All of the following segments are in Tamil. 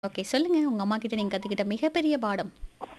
ஓகே சொல்லுங்க உங்க அம்மா கிட்ட நீங்க கத்துக்கிட்ட மிகப்பெரிய பாடம்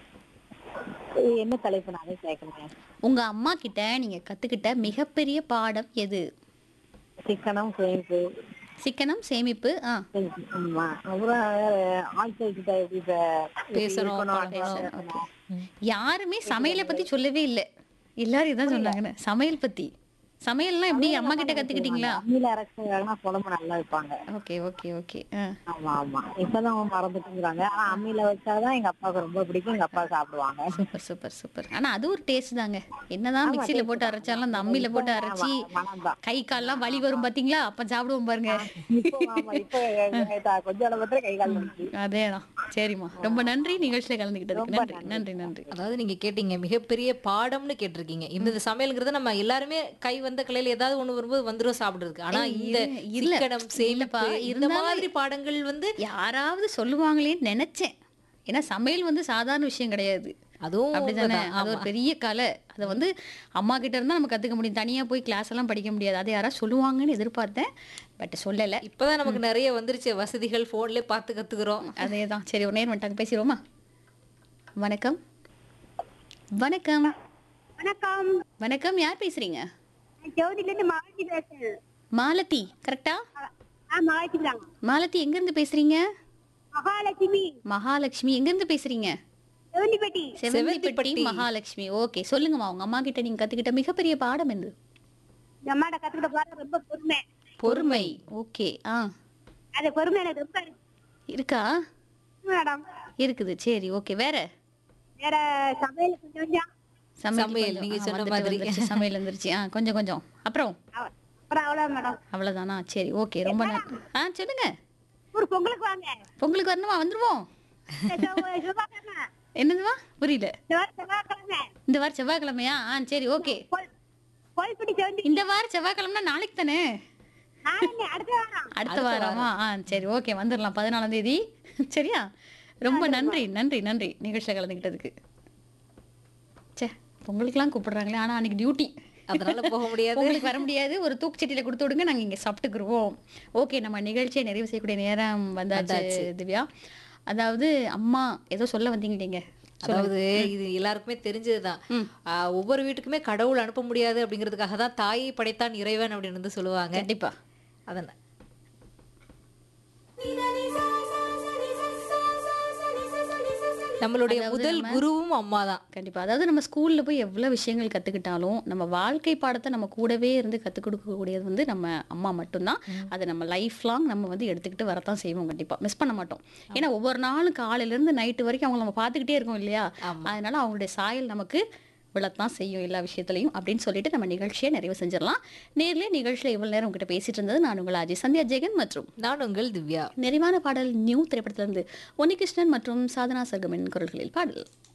என்ன தலைப்பு நானே கேட்கணுங்க உங்க அம்மா கிட்ட நீங்க கத்துக்கிட்ட மிகப்பெரிய பாடம் எது சிக்கனம் சேமிப்பு சிக்கனம் சேமிப்பு ஆ ஆமா அப்புறம் வேற ஆட்கள் கிட்ட எப்படி பே- எப்படி பேசணும், இருக்கணும், பழகணும். பேசணும். யாருமே சமையலை பத்தி சொல்லவே இல்லை எல்லாரும் இதான் சொன்னாங்கன்னு சமையல் பத்தி சமையல்லாம் எப்படி அம்மா கிட்ட கத்துக்கிட்டீங்களா அம்மியில அரைச்சாங்கன்னா குழம்பு நல்லா வைப்பாங்க ஓகே ஓகே ஓகே ஆமா ஆமா இப்பதான் அவங்க மறந்துட்டுங்கிறாங்க ஆனா அம்மியில வச்சாதான் எங்க அப்பாவுக்கு ரொம்ப பிடிக்கும் எங்க அப்பா சாப்பிடுவாங்க சூப்பர் சூப்பர் சூப்பர் ஆனா அது ஒரு டேஸ்ட் தாங்க என்னதான் மிக்ஸில போட்டு அரைச்சாலும் அந்த அம்மியில போட்டு அரைச்சி மனம்தான் கை கால்லாம் வலி வரும் பாத்தீங்களா அப்ப சாப்பிடுவோம் பாருங்க இப்போ ஆமா இப்போ கொஞ்சம் அளவுல கை கால் வலிக்கு அதேதான் சரிம்மா ரொம்ப நன்றி நிகழ்ச்சியில கலந்துக்கிட்டதுக்கு நன்றி நன்றி நன்றி அதாவது நீங்க கேட்டீங்க மிகப்பெரிய பாடம்னு கேட்டிருக்கீங்க இந்த சமையல்ங்கிறது நம்ம எல்லாருமே கை வந்த கலையில ஏதாவது ஒண்ணு வரும்போது வந்துரும் சாப்பிடுறதுக்கு ஆனா ஏய், இந்த இரு- இல்ல. சிக்கனம் இல்லப்பா, சேமிப்பு இந்த இருந்தாலும் மாதிரி பாடங்கள் வந்து யாராவது சொல்லுவாங்களேன்னு நினைச்சேன் ஏன்னா சமையல் வந்து சாதாரண விஷயம் கிடையாது அதுவும் அப்படிதானே உண்மைதான். அது ஒரு பெரிய கலை அதை வந்து அம்மா கிட்ட இருந்தா நம்ம கத்துக்க முடியும் தனியா போய் கிளாஸ் எல்லாம் படிக்க முடியாது அதை யாராவது சொல்லுவாங்கன்னு எதிர்பார்த்தேன் பட் சொல்லல இப்பதான் நமக்கு நிறைய வந்துருச்சு வசதிகள் போன்லயே பார்த்து கத்துக்கிறோம் அதேதான் சரி ஒரு நேரம் வந்துட்டாங்க பேசிடுவோமா வணக்கம் வணக்கம் வணக்கம் வணக்கம் யார் பேசுறீங்க நான் ஜோதில இருந்து மாலதி பேசுறேன் மாலதி கரெக்டா ஆ மாலதி தான் மாலதி எங்க இருந்து பேசுறீங்க மகாலட்சுமி மகாலட்சுமி எங்க இருந்து பேசுறீங்க செவந்திப்பட்டி செவந்திப்பட்டி செவந்திப்பட்டி. மகாலட்சுமி ஓகே சொல்லுங்கம்மா உங்க அம்மா கிட்ட நீங்க கத்துக்கிட்ட மிகப்பெரிய பாடம் என்ன இந்த அம்மாட்ட கத்துக்கிட்ட பாடம் ரொம்ப பொறுமை பொறுமை ஓகே ஆ அது பொறுமை எனக்கு ரொம்ப இருக்கு இருக்கா மேடம் இருக்குது சரி ஓகே வேற வேற சமையல் கொஞ்சம் கொஞ்சம் சமையல் சமையல், கொஞ்சம். நீங்க ஆ, சொன்ன வந்துட்டு மாதிரி. வந்துருச்சு, சமையல் வந்துருச்சு ஆ கொஞ்சம் கொஞ்சம் அப்புறம் அவ- அப்புறம் அவ்வளோ மேடம் அவ்வளவுதானா சரி ஓகே ரொம்ப நன்றி ஆ சொல்லுங்க ஒரு பொங்கலுக்கு வாங்க பொங்கலுக்கு வரணுமா வந்துருவோம் இந்த செவ்வ- செவ்வாய்க்கிழமை என்னதுமா புரியல இந்த வாரம் செவ்வாய்க்கிழமை இந்த வாரம் செவ்வாய்க்கிழமையா ஆ சரி ஓகே கோல் கோல்பட்டி செவந்தி இந்த வாரம் செவ்வாய்க்கிழமைனா நாளைக்கு தானே நாளைக்கு அடுத்த வாரம் அடுத்த வாரமா ஆ சரி ஓகே வந்துடலாம் பதினாலாம் தேதி சரியா ரொம்ப நன்றி நன்றி நன்றி நிகழ்ச்சியில் கலந்துக்கிட்டதுக்கு சே பொங்கலுக்குலாம் கூப்பிடுறாங்களே ஆனா அன்னைக்கு டியூட்டி அதனால போக முடியாது உங்களுக்கு வர முடியாது ஒரு தூக்குச்சட்டியில கொடுத்து விடுங்க நாங்க இங்க சாப்பிட்டுக்குருவோம் ஓகே நம்ம நிகழ்ச்சியை நிறைவு செய்யக்கூடிய நேரம் வந்தாச்சு திவ்யா அதாவது அம்மா ஏதோ சொல்ல வந்தீங்க நீங்க அதாவது இது எல்லாருக்குமே தெரிஞ்சதுதான் ஆஹ் ஒவ்வொரு வீட்டுக்குமே கடவுள் அனுப்ப முடியாது அப்படிங்கிறதுக்காக தான் தாயை படைத்தான் இறைவன் அப்படின்னு வந்து சொல்லுவாங்க கண்டிப்பா அதனால நம்மளுடைய முதல் குருவும் அம்மா தான் கண்டிப்பா அதாவது நம்ம ஸ்கூல்ல போய் எவ்வளவு விஷயங்கள் கத்துக்கிட்டாலும் நம்ம வாழ்க்கை பாடத்தை நம்ம கூடவே இருந்து கத்துக் கொடுக்கக்கூடியது வந்து நம்ம அம்மா மட்டும்தான் அதை நம்ம லைஃப் லாங் நம்ம வந்து எடுத்துக்கிட்டு வரத்தான் செய்வோம் கண்டிப்பா மிஸ் பண்ண மாட்டோம் ஏன்னா ஒவ்வொரு நாளும் காலையில இருந்து நைட்டு வரைக்கும் அவங்க நம்ம பார்த்துக்கிட்டே இருக்கோம் இல்லையா ஆமா. அதனால அவங்களுடைய சாயல் நமக்கு விழத்தான் செய்யும் எல்லா விஷயத்துலையும் அப்படின்னு சொல்லிட்டு நம்ம நிகழ்ச்சியை நிறைவு செஞ்சிடலாம் நேர்லயே நிகழ்ச்சியில இவ்வளவு நேரம் உங்ககிட்ட பேசிட்டு இருந்தது நான் உங்கள் அஜய் சந்தியா ஜெகன் மற்றும் நான் உங்கள் திவ்யா நிறைவான பாடல் நியூ திரைப்படத்திலிருந்து ஒன்னிகிருஷ்ணன் மற்றும் சாதனா சர்கமின் குரல்களில் பாடல்